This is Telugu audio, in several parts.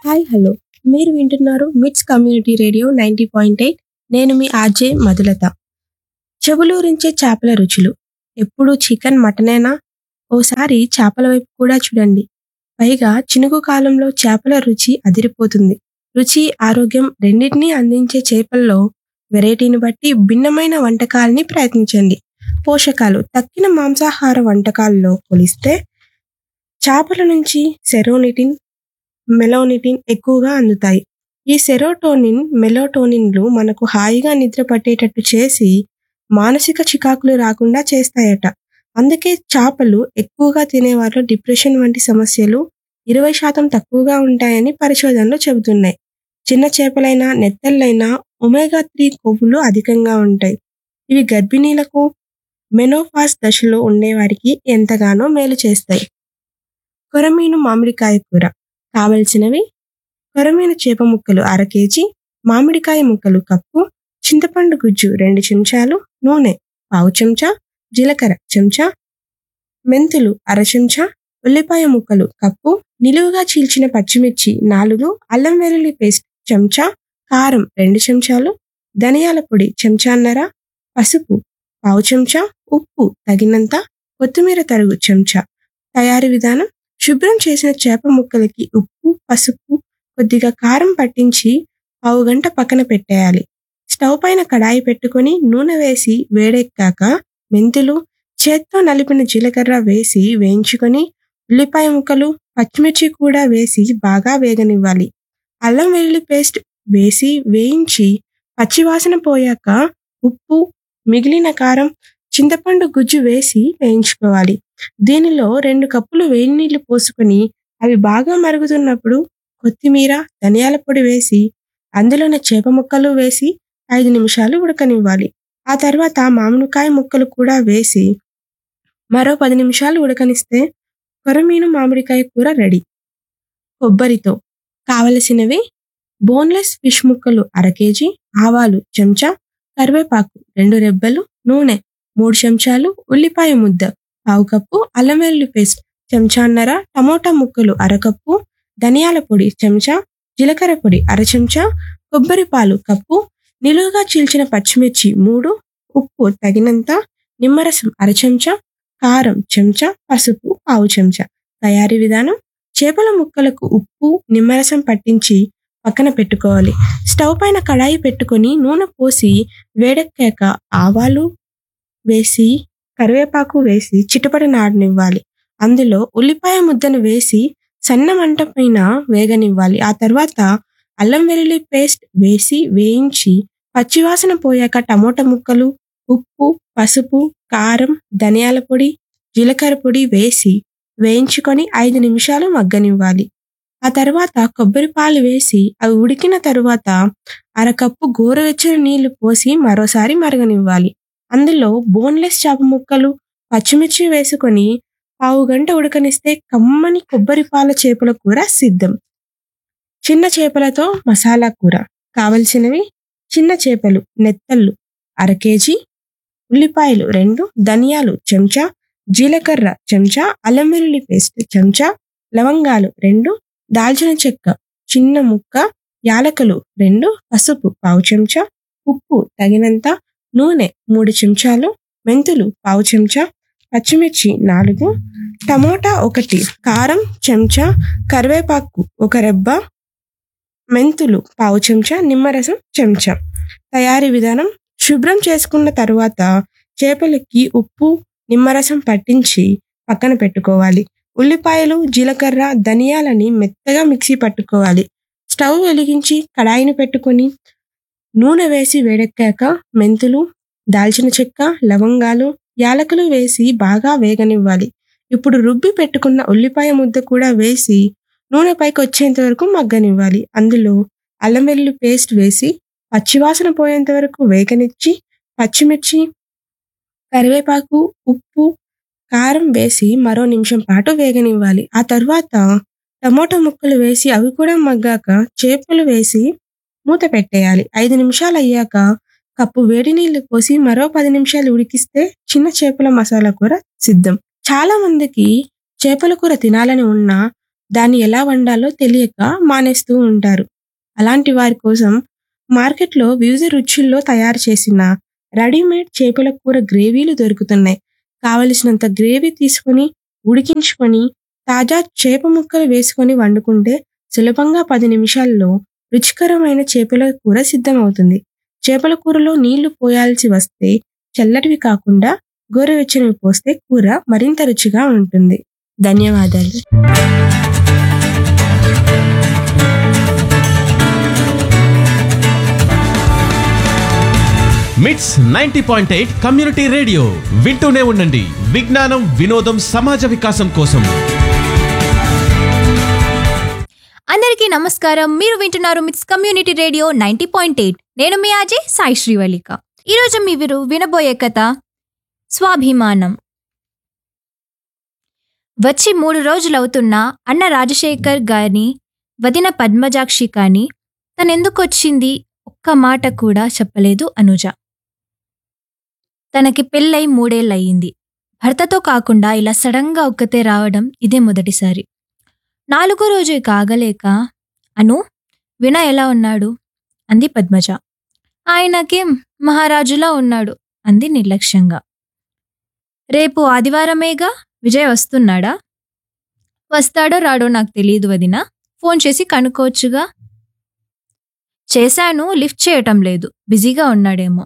హాయ్ హలో మీరు వింటున్నారు MITS community radio ninety point eight నేను మీ ఆర్జే మధులత చెవులూరించే చేపల రుచులు ఎప్పుడు చికెన్ మటనేనా ఓసారి చేపల వైపు కూడా చూడండి పైగా చినుకు కాలంలో చేపల రుచి అదిరిపోతుంది రుచి ఆరోగ్యం రెండింటినీ అందించే చేపల్లో వెరైటీని బట్టి భిన్నమైన వంటకాలని ప్రయత్నించండి పోషకాలు తక్కిన మాంసాహార వంటకాల్లో కొలిస్తే చేపల నుంచి సెరోనిటిన్ మెలోనిటిన్ ఎక్కువగా అందుతాయి ఈ సెరోటోనిన్ మెలోటోనిన్లు మనకు హాయిగా నిద్ర పట్టేటట్టు చేసి మానసిక చికాకులు రాకుండా చేస్తాయట అందుకే చేపలు ఎక్కువగా తినేవారిలో డిప్రెషన్ వంటి సమస్యలు ఇరవై శాతం తక్కువగా ఉంటాయని పరిశోధనలు చెబుతున్నాయి చిన్న చేపలైనా నెత్తళ్ళైనా ఒమేగా త్రీ కొవ్వులు అధికంగా ఉంటాయి ఇవి గర్భిణీలకు మెనోఫాస్ దశలో ఉండేవారికి ఎంతగానో మేలు చేస్తాయి కొరమీను మామిడికాయ కూర కావలసినవి కొరమీను చేప ముక్కలు అర కేజీ మామిడికాయ ముక్కలు కప్పు చింతపండు గుజ్జు రెండు చెంచాలు నూనె పావు చెంచా జీలకర్ర చెంచా మెంతులు అర చెంచా ఉల్లిపాయ ముక్కలు కప్పు నిలువుగా చీల్చిన పచ్చిమిర్చి నాలుగు అల్లం వెల్లుల్లి పేస్ట్ చెంచా కారం రెండు చెంచాలు ధనియాల పొడి చెంచాన్నర పసుపు పావు చెంచా ఉప్పు తగినంత కొత్తిమీర తరుగు చెంచా తయారీ విధానం శుభ్రం చేసిన చేప ముక్కలకి ఉప్పు పసుపు కొద్దిగా కారం పట్టించి పావు గంట పక్కన పెట్టేయాలి స్టవ్ పైన కడాయి పెట్టుకొని నూనె వేసి వేడెక్కాక మెంతులు చేత్తో నలిపిన జీలకర్ర వేసి వేయించుకొని ఉల్లిపాయ ముక్కలు పచ్చిమిర్చి కూడా వేసి బాగా వేగనివ్వాలి అల్లం వెల్లుల్లి పేస్ట్ వేసి వేయించి పచ్చివాసన పోయాక ఉప్పు మిగిలిన కారం చింతపండు గుజ్జు వేసి వేయించుకోవాలి దీనిలో రెండు కప్పులు వేడి నీళ్లు పోసుకొని అవి బాగా మరుగుతున్నప్పుడు కొత్తిమీర ధనియాల పొడి వేసి అందులోనే చేప ముక్కలు వేసి ఐదు నిమిషాలు ఉడకనివ్వాలి ఆ తర్వాత మామిడికాయ ముక్కలు కూడా వేసి మరో పది నిమిషాలు ఉడకనిస్తే కొరమీను మామిడికాయ కూర రెడీ కొబ్బరితో కావలసినవి బోన్లెస్ ఫిష్ ముక్కలు అర కేజీ ఆవాలు చెంచా కరివేపాకు రెండు రెబ్బలు నూనె మూడు చెంచాలు ఉల్లిపాయ ముద్ద పావు కప్పు అల్లం వెల్లుల్లి పేస్ట్ చెంచాన్నర టమోటా ముక్కలు అరకప్పు ధనియాల పొడి చెంచా జీలకర్ర పొడి అర చెంచా కొబ్బరి పాలు కప్పు నిలువుగా చీల్చిన పచ్చిమిర్చి మూడు ఉప్పు తగినంత నిమ్మరసం అర చెంచా కారం చెంచా పసుపు పావు చెంచా తయారీ విధానం చేపల ముక్కలకు ఉప్పు నిమ్మరసం పట్టించి పక్కన పెట్టుకోవాలి స్టవ్ పైన కడాయి పెట్టుకొని నూనె పోసి వేడెక్కాక ఆవాలు వేసి కరివేపాకు వేసి చిటపటనాడనివ్వాలి అందులో ఉల్లిపాయ ముద్దను వేసి సన్న మంట పైన వేగనివ్వాలి ఆ తర్వాత అల్లం వెల్లుల్లి పేస్ట్ వేసి వేయించి పచ్చివాసన పోయాక టమోటా ముక్కలు ఉప్పు పసుపు కారం ధనియాల పొడి జీలకర్ర పొడి వేసి వేయించుకొని ఐదు నిమిషాలు మగ్గనివ్వాలి ఆ తర్వాత కొబ్బరి పాలు వేసి అవి ఉడికిన తరువాత అరకప్పు గోరువెచ్చని నీళ్లు పోసి మరోసారి మరగనివ్వాలి అందులో బోన్లెస్ చేప ముక్కలు పచ్చిమిర్చి వేసుకొని పావు గంట ఉడకనిస్తే కమ్మని కొబ్బరి పాల చేపల కూర సిద్ధం చిన్న చేపలతో మసాలా కూర కావలసినవి చిన్న చేపలు నెత్తళ్ళు అర కేజీ ఉల్లిపాయలు రెండు ధనియాలు చెంచా జీలకర్ర చెంచా అల్లం వెల్లుల్లి పేస్ట్ చెంచా లవంగాలు రెండు దాల్చిన చెక్క చిన్న ముక్క యాలకులు రెండు పసుపు పావు చెంచా ఉప్పు తగినంత నూనె మూడు చెంచాలు మెంతులు పావు చెంచా పచ్చిమిర్చి నాలుగు టమోటా ఒకటి కారం చెంచా కరివేపాకు ఒక రెబ్బ మెంతులు పావు చెంచా నిమ్మరసం చెంచా తయారీ విధానం శుభ్రం చేసుకున్న తరువాత చేపలకి ఉప్పు నిమ్మరసం పట్టించి పక్కన పెట్టుకోవాలి ఉల్లిపాయలు జీలకర్ర ధనియాలని మెత్తగా మిక్సీ పట్టుకోవాలి స్టవ్ వెలిగించి కడాయిని పెట్టుకొని నూనె వేసి వేడెక్కాక మెంతులు దాల్చిన చెక్క లవంగాలు యాలకులు వేసి బాగా వేగనివ్వాలి ఇప్పుడు రుబ్బి పెట్టుకున్న ఉల్లిపాయ ముద్ద కూడా వేసి నూనె పైకి వచ్చేంత వరకు మగ్గనివ్వాలి అందులో అల్లం వెల్లుల్లి పేస్ట్ వేసి పచ్చివాసన పోయేంత వరకు వేగనిచ్చి పచ్చిమిర్చి కరివేపాకు ఉప్పు కారం వేసి మరో నిమిషం పాటు వేగనివ్వాలి ఆ తర్వాత టమోటా ముక్కలు వేసి అవి కూడా మగ్గాక చేపలు వేసి మూత పెట్టేయాలి ఐదు నిమిషాలు అయ్యాక కప్పు వేడి నీళ్లు పోసి మరో పది నిమిషాలు ఉడికిస్తే చిన్న చేపల మసాలా కూర సిద్ధం చాలా మందికి చేపల కూర తినాలని ఉన్నా దాన్ని ఎలా వండాలో తెలియక మానేస్తూ ఉంటారు అలాంటి వారి కోసం మార్కెట్లో వివిధ రుచుల్లో తయారు చేసిన రెడీమేడ్ చేపల కూర గ్రేవీలు దొరుకుతున్నాయి కావలసినంత గ్రేవీ తీసుకొని ఉడికించుకొని తాజా చేప ముక్కలు వేసుకొని వండుకుంటే సులభంగా పది నిమిషాల్లో రుచికరమైన చేపల కూర సిద్ధమవుతుంది చేపల కూరలో నీళ్లు పోయాల్సి వస్తే చల్లటివి కాకుండా గోరువెచ్చనివి పోస్తే కూర మరింత రుచిగా ఉంటుంది ధన్యవాదాలు MITS ninety point eight community radio వింటూనే ఉండండి విజ్ఞానం వినోదం సమాజ వికాసం కోసం అందరికీ నమస్కారం మీరు వింటున్నారు MITS community radio ninety point eight నేను మీ అజయ్ సాయి శ్రీవల్లిక ఈరోజు మీ వీరు వినబోయే కథ స్వాభిమానం వచ్చి మూడు రోజులవుతున్నా అన్న రాజశేఖర్ గారిని వదిన పద్మజాక్షి కానీ తనెందుకు వచ్చింది ఒక్క మాట కూడా చెప్పలేదు అనుజ తనకి పెళ్ళై మూడేళ్ళయింది భర్తతో కాకుండా ఇలా సడన్గా ఒక్కతే రావడం ఇదే మొదటిసారి నాలుగో రోజు కాగలేక అను విన ఎలా ఉన్నాడు అంది పద్మజ ఆయనకేం మహారాజులా ఉన్నాడు అంది నిర్లక్ష్యంగా రేపు ఆదివారమేగా విజయ్ వస్తున్నాడా వస్తాడో రాడో నాకు తెలియదు వదిన ఫోన్ చేసి కనుక్కోవచ్చుగా చేశాను లిఫ్ట్ చేయటం లేదు బిజీగా ఉన్నాడేమో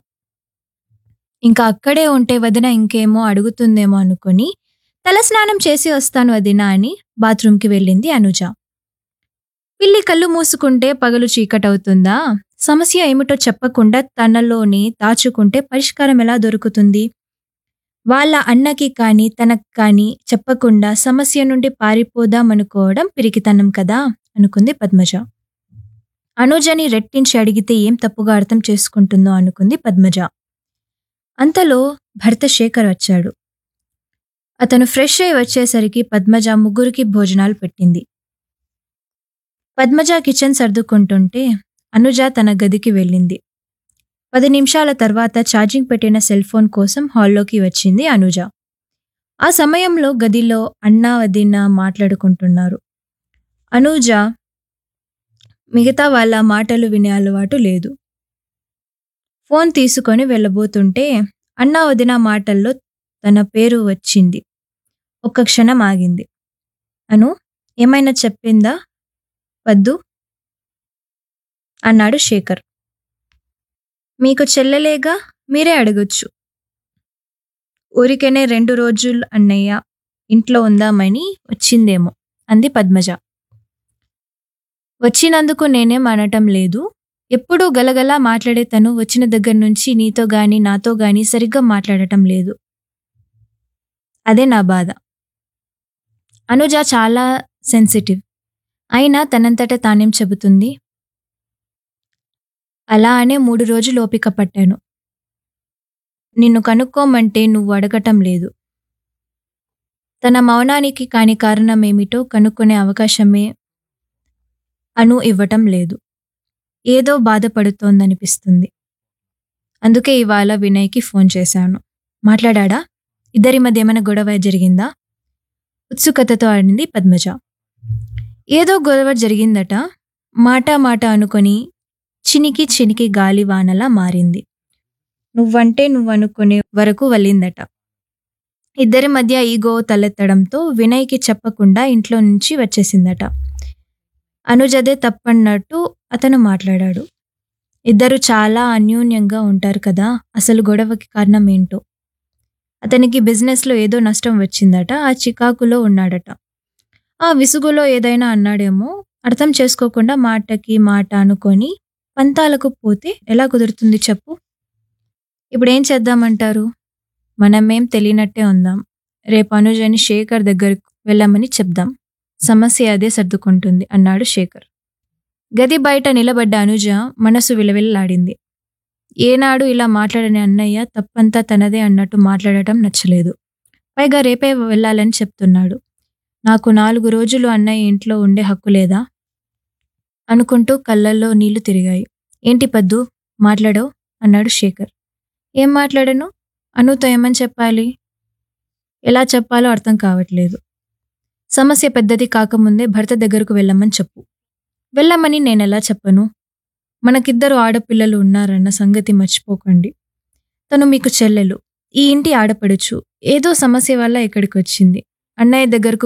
ఇంకా అక్కడే ఉంటే వదిన ఇంకేమో అడుగుతుందేమో అనుకుని తలస్నానం చేసి వస్తాను వదిన అని బాత్రూంకి వెళ్ళింది అనుజ పిల్లి కళ్ళు మూసుకుంటే పగలు చీకటవుతుందా సమస్య ఏమిటో చెప్పకుండా తనలోనే దాచుకుంటే పరిష్కారం ఎలా దొరుకుతుంది వాళ్ళ అన్నకి కానీ తనకు కానీ చెప్పకుండా సమస్య నుండి పారిపోదామనుకోవడం పిరికితనం కదా అనుకుంది పద్మజ అనుజని రెట్టించి అడిగితే ఏం తప్పుగా అర్థం చేసుకుంటుందో అనుకుంది పద్మజ అంతలో భర్త శేఖర్ వచ్చాడు అతను ఫ్రెష్ అయి వచ్చేసరికి పద్మజ ముగ్గురికి భోజనాలు పెట్టింది పద్మజ కిచెన్ సర్దుకుంటుంటే అనుజ తన గదికి వెళ్ళింది పది నిమిషాల తర్వాత ఛార్జింగ్ పెట్టిన సెల్ ఫోన్ కోసం హాల్లోకి వచ్చింది అనుజ ఆ సమయంలో గదిలో అన్నా వదిన మాట్లాడుకుంటున్నారు అనుజ మిగతా వాళ్ళ మాటలు వినే అలవాటు లేదు ఫోన్ తీసుకొని వెళ్ళబోతుంటే అన్నా వదిన మాటల్లో తన పేరు వచ్చింది ఒక్క క్షణం ఆగింది అను ఏమైనా చెప్పిందా వద్దు అన్నాడు శేఖర్ మీకు చెల్లెలేగా మీరే అడగొచ్చు ఊరికేనే రెండు రోజులు అన్నయ్య ఇంట్లో ఉందామని వచ్చిందేమో అంది పద్మజ వచ్చినందుకు నేనేం అనటం లేదు ఎప్పుడూ గలగలా మాట్లాడే తను వచ్చిన దగ్గర నుంచి నీతో గాని నాతో గాని సరిగ్గా మాట్లాడటం లేదు అదే నా బాధ అనుజ చాలా సెన్సిటివ్ అయినా తనంతట తానేం చెబుతుంది అలా అనే మూడు రోజులు ఓపిక పట్టాను నిన్ను కనుక్కోమంటే నువ్వు అడగటం లేదు తన మౌనానికి కాని కారణమేమిటో కనుక్కునే అవకాశమే అను ఇవ్వటం లేదు ఏదో బాధపడుతోందనిపిస్తుంది అందుకే ఇవాళ వినయ్కి ఫోన్ చేశాను మాట్లాడా ఇద్దరి మధ్య ఏమైనా గొడవ జరిగిందా ఉత్సుకతతో ఆడింది పద్మజ ఏదో గొడవ జరిగిందట మాట మాట అనుకొని చినికి చినికి గాలి వానలా మారింది నువ్వంటే నువ్వనుకునే వరకు వల్లిందట ఇద్దరి మధ్య ఈగో తలెత్తడంతో వినయ్కి చెప్పకుండా ఇంట్లో నుంచి వచ్చేసిందట అనుజదే తప్పన్నట్టు అతను మాట్లాడాడు ఇద్దరు చాలా అన్యోన్యంగా ఉంటారు కదా అసలు గొడవకి కారణం ఏంటో అతనికి బిజినెస్లో ఏదో నష్టం వచ్చిందట ఆ చికాకులో ఉన్నాడట ఆ విసుగులో ఏదైనా అన్నాడేమో అర్థం చేసుకోకుండా మాటకి మాట అనుకొని పంతాలకు పోతే ఎలా కుదురుతుంది చెప్పు ఇప్పుడు ఏం చేద్దామంటారు మనమేం తెలియనట్టే ఉందాం రేపు అనుజని శేఖర్ దగ్గరకు వెళ్ళామని చెప్దాం సమస్య అదే సర్దుకుంటుంది అన్నాడు శేఖర్ గది బయట నిలబడ్డ అనుజ మనసు విలవిల్లాడింది ఏనాడు ఇలా మాట్లాడని అన్నయ్య తప్పంతా తనదే అన్నట్టు మాట్లాడటం నచ్చలేదు పైగా రేపే వెళ్ళాలని చెప్తున్నాడు నాకు నాలుగు రోజులు అన్నయ్య ఇంట్లో ఉండే హక్కు లేదా అనుకుంటూ కళ్ళల్లో నీళ్లు తిరిగాయి ఏంటి పద్దు మాట్లాడవు అన్నాడు శేఖర్ ఏం మాట్లాడను అనుతో ఏమని చెప్పాలి ఎలా చెప్పాలో అర్థం కావట్లేదు సమస్య పెద్దది కాకముందే భర్త దగ్గరకు వెళ్ళమని చెప్పు వెళ్ళమని నేనెలా చెప్పను మనకిద్దరు ఆడపిల్లలు ఉన్నారన్న సంగతి మర్చిపోకండి తను మీకు చెల్లెలు ఈ ఇంటి ఆడపడుచు ఏదో సమస్య వల్ల ఇక్కడికి వచ్చింది అన్నయ్య దగ్గరకు